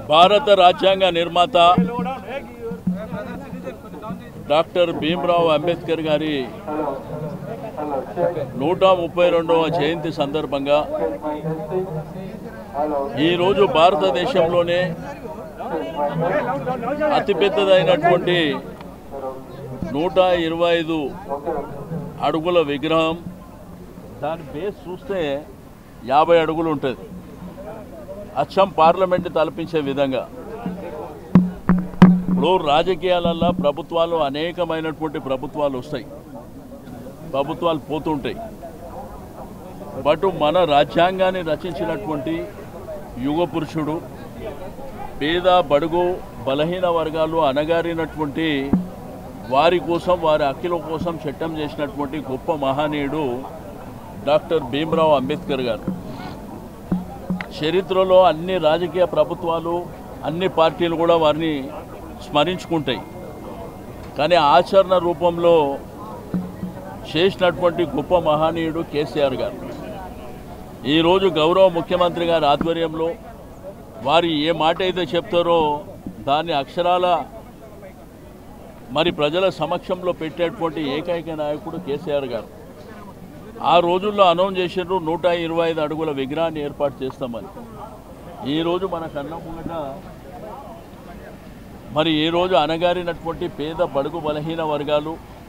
భారత రాజ్యాంగ నిర్మాత డాక్టర్ భీమ్రావ్ అంబేద్కర్ గారి నూట ముప్పై రెండవ జయంతి సందర్భంగా ఈరోజు భారతదేశంలోనే అతిపెద్దదైనటువంటి నూట ఇరవై ఐదు అడుగుల విగ్రహం దాని బేస్ చూస్తే యాభై అడుగులు ఉంటుంది అచ్చం పార్లమెంట్ తలపించే విధంగా ఇప్పుడు రాజకీయాలల్లో ప్రభుత్వాలు అనేకమైనటువంటి ప్రభుత్వాలు వస్తాయి ప్రభుత్వాలు పోతుంటాయి బట్ మన రాజ్యాంగాన్ని రచించినటువంటి యుగ పురుషుడు పేద బడుగు బలహీన వర్గాలు అణగారినటువంటి వారి కోసం వారి హక్కుల కోసం చట్టం చేసినటువంటి గొప్ప మహనీయుడు డాక్టర్ భీమ్రావ్ అంబేద్కర్ గారు చరిత్రలో అన్ని రాజకీయ ప్రభుత్వాలు అన్ని పార్టీలు కూడా వారిని స్మరించుకుంటాయి కానీ ఆచరణ రూపంలో చేసినటువంటి గొప్ప మహనీయుడు కేసీఆర్ గారు ఈరోజు గౌరవ ముఖ్యమంత్రి గారి ఆధ్వర్యంలో వారు ఏ మాట అయితే చెప్తారో దాన్ని అక్షరాల మరి ప్రజల సమక్షంలో పెట్టేటువంటి ఏకైక నాయకుడు కేసీఆర్ గారు ఆ రోజుల్లో అనౌన్స్ చేసినారు నూట ఇరవై ఐదు అడుగుల విగ్రహాన్ని ఏర్పాటు చేస్తామని ఈరోజు మన కన్న ముంగట మరి ఈ రోజు అనగారినటువంటి పేద బడుగు బలహీన వర్గాలు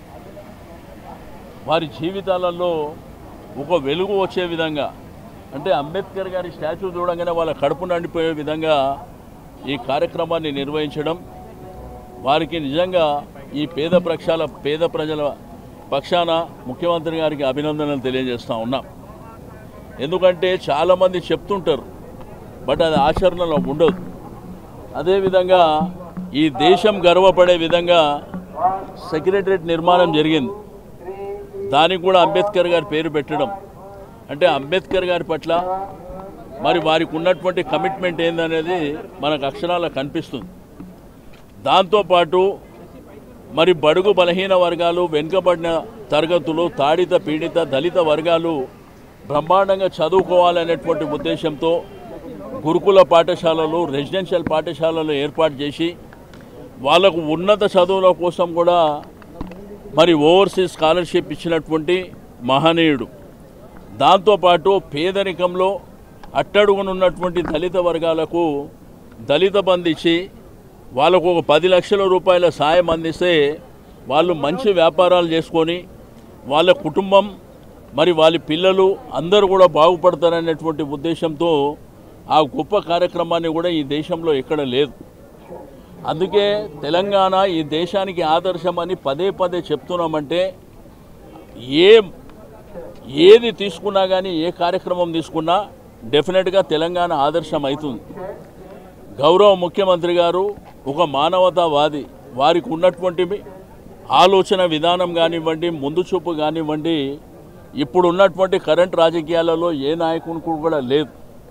వారి జీవితాలలో ఒక వెలుగు వచ్చే విధంగా అంటే అంబేద్కర్ గారి స్టాచ్యూ చూడంగానే వాళ్ళ కడుపు నిండిపోయే విధంగా ఈ కార్యక్రమాన్ని నిర్వహించడం వారికి నిజంగా ఈ పేద ప్రక్షాల పేద ప్రజల పక్షాన ముఖ్యమంత్రి గారికి అభినందనలు తెలియజేస్తూ ఉన్నాం ఎందుకంటే చాలామంది చెప్తుంటారు బట్ అది ఆచరణలో ఉండదు అదేవిధంగా ఈ దేశం గర్వపడే విధంగా సెక్రటరేట్ నిర్మాణం జరిగింది దానికి కూడా అంబేద్కర్ గారి పేరు పెట్టడం అంటే అంబేద్కర్ గారి పట్ల మరి వారికి ఉన్నటువంటి కమిట్మెంట్ ఏందనేది మనకు అక్షరాల కనిపిస్తుంది దాంతోపాటు మరి బడుగు బలహీన వర్గాలు వెనుకబడిన తరగతులు తాడిత పీడిత దళిత వర్గాలు బ్రహ్మాండంగా చదువుకోవాలనేటువంటి ఉద్దేశంతో గురుకుల పాఠశాలలు రెసిడెన్షియల్ పాఠశాలలు ఏర్పాటు చేసి వాళ్ళకు ఉన్నత చదువుల కోసం కూడా మరి ఓవర్సీస్ స్కాలర్షిప్ ఇచ్చినటువంటి మహనీయుడు దాంతోపాటు పేదరికంలో అట్టడుగునున్నటువంటి దళిత వర్గాలకు దళిత బంధు ఇచ్చి వాళ్ళకు ఒక పది లక్షల రూపాయల సాయం అందిస్తే వాళ్ళు మంచి వ్యాపారాలు చేసుకొని వాళ్ళ కుటుంబం మరి వాళ్ళ పిల్లలు అందరూ కూడా బాగుపడతారనేటువంటి ఉద్దేశంతో ఆ గొప్ప కార్యక్రమాన్ని కూడా ఈ దేశంలో ఎక్కడ లేదు అందుకే తెలంగాణ ఈ దేశానికి ఆదర్శమని పదే పదే చెప్తున్నామంటే ఏ ఏది తీసుకున్నా కానీ ఏ కార్యక్రమం తీసుకున్నా డెఫినెట్గా తెలంగాణ ఆదర్శం అవుతుంది గౌరవ ముఖ్యమంత్రి గారు ఒక మానవతావాది వారికి ఉన్నటువంటి ఆలోచన విధానం కానివ్వండి ముందు చూపు కానివ్వండి ఇప్పుడు ఉన్నటువంటి కరెంట్ రాజకీయాలలో ఏ నాయకునికి కూడా లేదు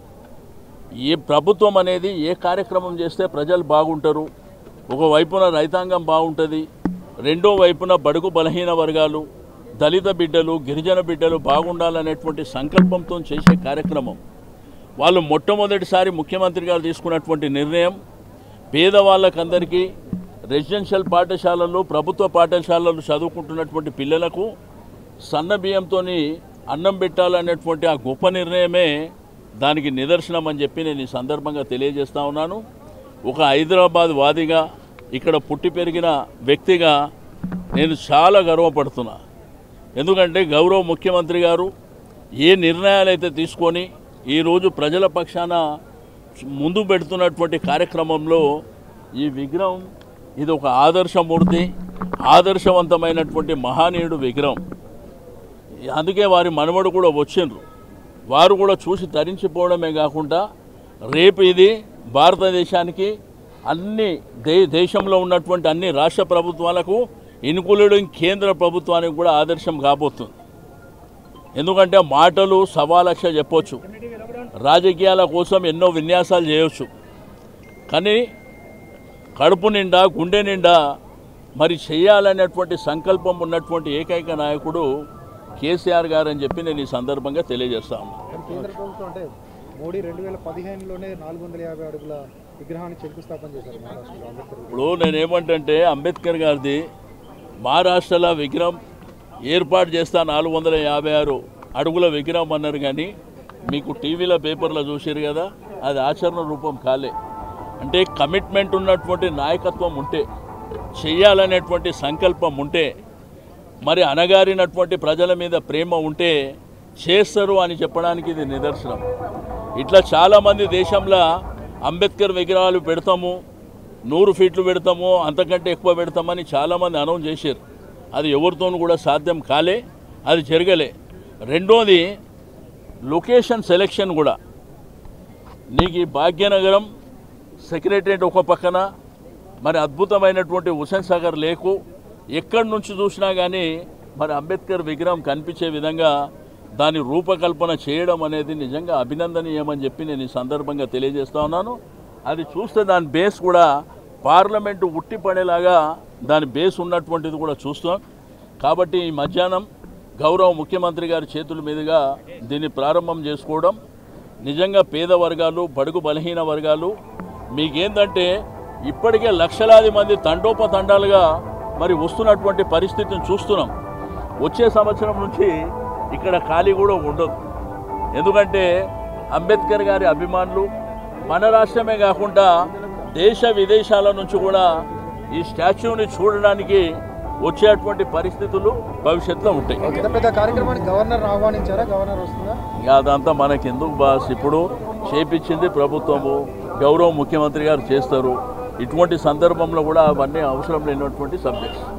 ఏ ప్రభుత్వం అనేది ఏ కార్యక్రమం చేస్తే ప్రజలు బాగుంటారు ఒకవైపున రైతాంగం బాగుంటుంది రెండో వైపున బడుగు బలహీన వర్గాలు దళిత బిడ్డలు గిరిజన బిడ్డలు బాగుండాలనేటువంటి సంకల్పంతో చేసే కార్యక్రమం వాళ్ళు మొట్టమొదటిసారి ముఖ్యమంత్రి గారు తీసుకున్నటువంటి నిర్ణయం పేదవాళ్ళకందరికీ రెసిడెన్షియల్ పాఠశాలలు ప్రభుత్వ పాఠశాలలు చదువుకుంటున్నటువంటి పిల్లలకు సన్న బియ్యంతో అన్నం పెట్టాలనేటువంటి ఆ గొప్ప నిర్ణయమే దానికి నిదర్శనం అని చెప్పి నేను ఈ సందర్భంగా తెలియజేస్తా ఉన్నాను ఒక హైదరాబాద్ వాదిగా ఇక్కడ పుట్టి పెరిగిన వ్యక్తిగా నేను చాలా గర్వపడుతున్నా ఎందుకంటే గౌరవ ముఖ్యమంత్రి గారు ఏ నిర్ణయాలు అయితే తీసుకొని ఈరోజు ప్రజల పక్షాన ముందు పెడుతున్నటువంటి కార్యక్రమంలో ఈ విగ్రహం ఇది ఒక ఆదర్శమూర్తి ఆదర్శవంతమైనటువంటి మహానీయుడు విగ్రహం అందుకే వారి మనవడు కూడా వచ్చిండ్రు వారు కూడా చూసి తరించిపోవడమే కాకుండా రేపు ఇది భారతదేశానికి అన్ని దే దేశంలో ఉన్నటువంటి అన్ని రాష్ట్ర ప్రభుత్వాలకు ఇన్క్లూడింగ్ కేంద్ర ప్రభుత్వానికి కూడా ఆదర్శం కాబోతుంది ఎందుకంటే మాటలు సవా లక్ష చెప్పొచ్చు రాజకీయాల కోసం ఎన్నో విన్యాసాలు చేయొచ్చు కానీ కడుపు నిండా గుండె నిండా మరి చేయాలనేటువంటి సంకల్పం ఉన్నటువంటి ఏకైక నాయకుడు కేసీఆర్ గారు అని చెప్పి నేను ఈ సందర్భంగా తెలియజేస్తా ఉన్నాను కానీ కేంద్ర ప్రభుత్వం అంటే మోడీ రెండు వేల పదిహేనులోనే నాలుగు వందల యాభై అడుగుల విగ్రహానికి శంకుస్థాపన చేశారు మహారాష్ట్రలో అంబేద్కర్ ఇప్పుడు నేనేమంటే అంబేద్కర్ గారిది మహారాష్ట్రలో విగ్రహం ఏర్పాటు చేస్తా నాలుగు వందల యాభై ఆరు అడుగుల విగ్రహం అన్నారు కానీ మీకు టీవీలో పేపర్లో చూసారు కదా అది ఆచరణ రూపం కాలే అంటే కమిట్మెంట్ ఉన్నటువంటి నాయకత్వం ఉంటే చెయ్యాలనేటువంటి సంకల్పం ఉంటే మరి అనగారినటువంటి ప్రజల మీద ప్రేమ ఉంటే చేస్తారు అని చెప్పడానికి ఇది నిదర్శనం ఇట్లా చాలామంది దేశంలో అంబేద్కర్ విగ్రహాలు పెడతాము నూరు ఫీట్లు పెడతాము అంతకంటే ఎక్కువ పెడతామని చాలామంది అనౌన్స్ చేశారు అది ఎవరితోనూ కూడా సాధ్యం కాలే అది జరగలే రెండోది లొకేషన్ సెలెక్షన్ కూడా నీకు ఈ భాగ్యనగరం సెక్రటరేట్ ఒక పక్కన మరి అద్భుతమైనటువంటి హుసేన్ సాగర్ లేకు ఎక్కడి నుంచి చూసినా కానీ మరి అంబేద్కర్ విగ్రహం కనిపించే విధంగా దాని రూపకల్పన చేయడం అనేది నిజంగా అభినందనీయమని చెప్పి నేను ఈ సందర్భంగా తెలియజేస్తా ఉన్నాను అది చూస్తే దాని బేస్ కూడా పార్లమెంటు ఉట్టిపడేలాగా దాని బేస్ ఉన్నటువంటిది కూడా చూస్తాం కాబట్టి ఈ మధ్యాహ్నం గౌరవ ముఖ్యమంత్రి గారి చేతుల మీదుగా దీన్ని ప్రారంభం చేసుకోవడం నిజంగా పేద వర్గాలు బడుగు బలహీన వర్గాలు మీకేందంటే ఇప్పటికే లక్షలాది మంది తండోపతండాలుగా మరి వస్తున్నటువంటి పరిస్థితిని చూస్తున్నాం వచ్చే సంవత్సరం నుంచి ఇక్కడ ఖాళీ కూడా ఉండదు ఎందుకంటే అంబేద్కర్ గారి అభిమానులు మన రాష్ట్రమే కాకుండా దేశ విదేశాల నుంచి కూడా ఈ స్టాచ్యూని చూడడానికి వచ్చేటువంటి పరిస్థితులు భవిష్యత్తులో ఉంటాయి పెద్ద పెద్ద కార్యక్రమానికి గవర్నర్ ఆహ్వానించారా గవర్నర్ వస్తుందా ఇక అదంతా మనకెందుకు బాస్ ఇప్పుడు చేపించింది ప్రభుత్వము గౌరవ ముఖ్యమంత్రి గారు చేస్తారు ఇటువంటి సందర్భంలో కూడా అవన్నీ అవసరం లేనటువంటి సబ్జెక్ట్స్